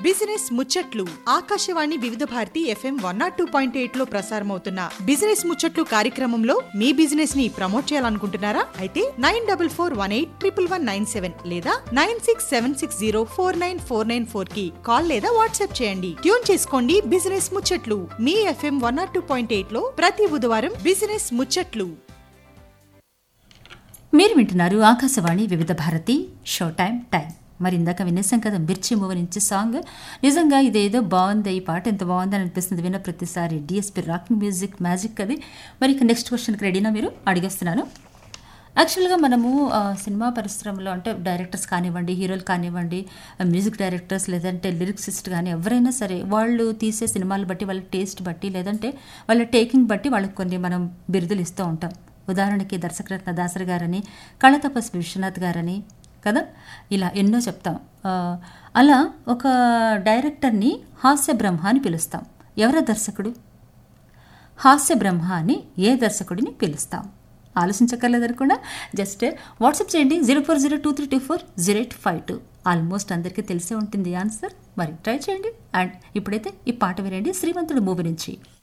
business ముచ్చట్లు Akashvani Vividh Bharati FM one nought two point eight లో ప్రసారమవుతున్న బిజినెస్ ముచ్చట్లు కార్యక్రమంలో మీ బిజినెస్ ని ప్రమోట్ చేయాలనుకుంటున్నారా అయితే nine double four one eight triple one nine seven లేదా nine six seven six zero four nine four nine four కి కాల్ లేదా వాట్సాప్ చేయండి ట్యూన్ చేసుకోండి బిజినెస్ ముచ్చట్లు మీ FM one nought two point eight లో ప్రతి బుధవారం బిజినెస్ ముచ్చట్లు మీరు వింటున్నారు Akashvani Vividh Bharati show time time మరి ఇందాక వినేసాం కదా మిర్చి మూవ నుంచి సాంగ్ నిజంగా ఇదేదో బాగుంది ఈ పాట ఎంత బాగుందని అనిపిస్తుంది విన్న ప్రతిసారి డిఎస్పి రాకింగ్ మ్యూజిక్ మ్యాజిక్ అది మరి ఇక నెక్స్ట్ క్వశ్చన్కి రెడీనా మీరు అడిగేస్తున్నాను యాక్చువల్గా మనము ఆ, సినిమా పరిశ్రమలో అంటే డైరెక్టర్స్ కానివ్వండి హీరోలు కానివ్వండి ఆ, మ్యూజిక్ డైరెక్టర్స్ లేదంటే లిరిక్సిస్ట్ కానీ ఎవరైనా సరే వాళ్ళు తీసే సినిమాలు బట్టి వాళ్ళ టేస్ట్ బట్టి లేదంటే వాళ్ళ టేకింగ్ బట్టి వాళ్ళకి కొన్ని మనం బిరుదులు ఇస్తూ ఉంటాం ఉదాహరణకి దర్శకరత్న దాసరి గారని కళతపస్వి విశ్వనాథ్ గారని కదా ఇలా ఎన్నో చెప్తాం ఆ, అలా ఒక డైరెక్టర్ని హాస్య బ్రహ్మ అని పిలుస్తాం ఎవర దర్శకుడు హాస్య బ్రహ్మ అని ఏ దర్శకుడిని పిలుస్తాం ఆలోచించక్కర్లేదు కూడా జస్ట్ వాట్సాప్ చేయండి zero four zero two three two four zero eight five two almost అందరికీ తెలిసే ఉంటుంది ఆన్సర్ మరి ట్రై చేయండి అండ్ ఇప్పుడైతే ఈ పాట వినండి శ్రీమంతుడు మూవీ నుంచి